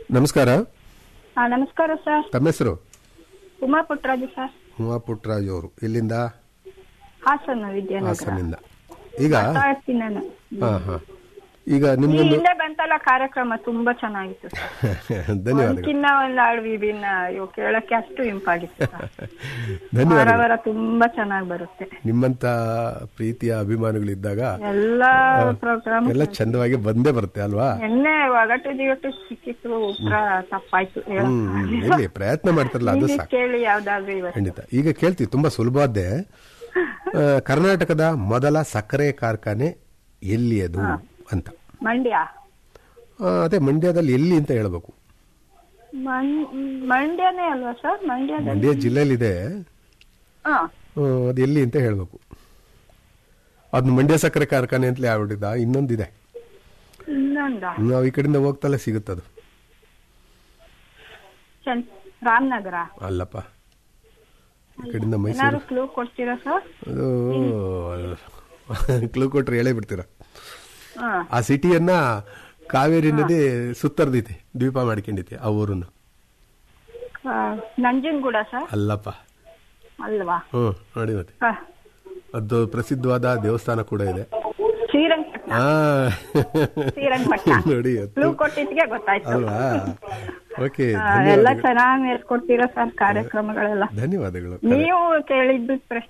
ನಮಸ್ಕಾರ ಹಾ ನಮಸ್ಕಾರ ಸರ್ ತಮ್ಮ ಹೆಸರು ಉಮಾ ಪುಟ್ರಾಜು ಸರ್ ಉಮಾ ಪುಟ್ಟರಾಜ್ ಅವರು ಇಲ್ಲಿಂದ ಹಾಸನ ವಿದ್ಯಾನಗರ ಹಾಸನಿಂದ ಈಗ ಮಾತಾಡ್ತಾ ಇರ್ತೀನಿ ನಾನು ಹಾ ಹಾ ಈಗ ಈ ನಿಮ್ಗೊಂದು ಹಿಂದೆ ಬಂತಲ್ಲ ಕಾರ್ಯಕ್ರಮ ತುಂಬಾ ಚೆನ್ನಾಗಿತ್ತು ಸರ್ ಧನ್ಯವಾದಗಳು ಒಂದ್ಕಿನ್ನ ಒಂದ್ ಆಳ್ ವಿಭಿನ್ನ ಇವು ಕೇಳಕ್ಕೆ ಅಷ್ಟು ಇಂಪಾಗಿತ್ತು ಸರ್. ವಾರ ಧನ್ಯವಾದಗಳು ವಾರ ತುಂಬಾ ಚೆನ್ನಾಗಿ ಬರುತ್ತೆ ನಿಮ್ಮಂತ ಪ್ರೀತಿಯ ಅಭಿಮಾನಿಗಳಿದ್ದಾಗ ಎಲ್ಲಾ ಪ್ರೋಗ್ರಾಮ್ ಎಲ್ಲ ಚಂದವಾಗಿ ಬಂದೇ ಬರುತ್ತೆ ಅಲ್ವಾ ಎಣ್ಣೆ ಒಗಟು ದಿಗಟು ಸಿಕ್ಕಿತ್ತು ಉತ್ತರ ತಪ್ಪಾಯ್ತು ಹ್ಮ್ ಹ್ಮ್. ಇರ್ಲಿ ಪ್ರಯತ್ನ ಮಾಡ್ತಾರಲ್ಲ ಅದು ಹಿಂಗೆ ಸಾಕು ಕೇಳಿ ಯಾವ್ದಾದ್ರು ಇವತ್ತು ಖಂಡಿತ ಈಗ ಕೇಳ್ತೀವಿ ತುಂಬಾ ಸುಲಭವಾದ್ದೆ ಆ, ಕರ್ನಾಟಕದ ಮೊದಲ ಸಕ್ಕರೆ ಕಾರ್ಖಾನೆ ಎಲ್ಲಿಯದು ಅಂತ ಮಂಡ್ಯ ಆ, ಅದೇ ಮಂಡ್ಯದಲ್ಲಿ ಎಲ್ಲಿ ಅಂತ ಹೇಳ್ಬೇಕು ಮಂ- ಮಂಡ್ಯನೇ ಅಲ್ವಾ ಸರ್ ಮಂಡ್ಯದಲ್ಲಿ ಮಂಡ್ಯ ಜಿಲ್ಲೆಯಲ್ಲಿದೆ ಹಾ ಆ, ಅದು ಎಲ್ಲಿ ಅಂತ ಹೇಳ್ಬೇಕು ಅದನ್ನ ಮಂಡ್ಯ ಸಕ್ಕರೆ ಕಾರ್ಖಾನೆ ಅಂತಲೇ ಆಗ್ಬಿಟ್ಟಿದ್ದ ಇನ್ನೊಂದಿದೆ ಇನ್ನೊಂದ ನಾವು ಈ ಕಡೆಯಿಂದ ಹೋಗ್ತಲೇ ಸಿಗುತ್ತದು ಚನ್- ರಾಮನಗರ ಅಲ್ಲಪ್ಪ ಈ ಕಡೆಯಿಂದ ಮೈಸೂರು ಏನಾದ್ರು ಕ್ಲೂ ಕೊಡ್ತೀರಾ ಸರ್ ಅದು ಕ್ಲೂ ಕೊಟ್ರೆ ಹೇಳೇ ಬಿಡ್ತೀರ ಹಾ ಆ ಸಿಟಿಯನ್ನ ಕಾವೇರಿ ನದಿ ಸುತ್ತರ್ದೈತಿ ದ್ವೀಪ ಮಾಡ್ಕೊಂಡೈತಿ ಆ ಊರನ್ನು ಆ, ನಂಜನಗೂಡ ಸರ್ ಅಲ್ಲಪ್ಪ ಅಲ್ವಾ ಹ್ಮ್ ನೋಡಿ ಮತ್ತೆ ಆ, ಅದು ಪ್ರಸಿದ್ಧವಾದ ದೇವಸ್ಥಾನ ಕೂಡ ಇದೆ ಶ್ರೀರಂಗಪಟ್ಟಣ ಆ ಶ್ರೀರಂಗಪಟ್ಟಣ ನೋಡಿ ಕ್ಲೂ ಕೊಟ್ಟಿದ್ಗೆ ಗೊತ್ತಾಯ್ತು ಅಲ್ವಾ ಓಕೆ ಆ, ಎಲ್ಲ ಚೆನ್ನಾಗಿ ಹೇಳ್ಕೊಡ್ತೀರಾ ಸರ್ ಕಾರ್ಯಕ್ರಮಗಳೆಲ್ಲ ಧನ್ಯವಾದಗಳು ನೀವು ಕೇಳಿದ್ದು ಪ್ರಶ್ನೆ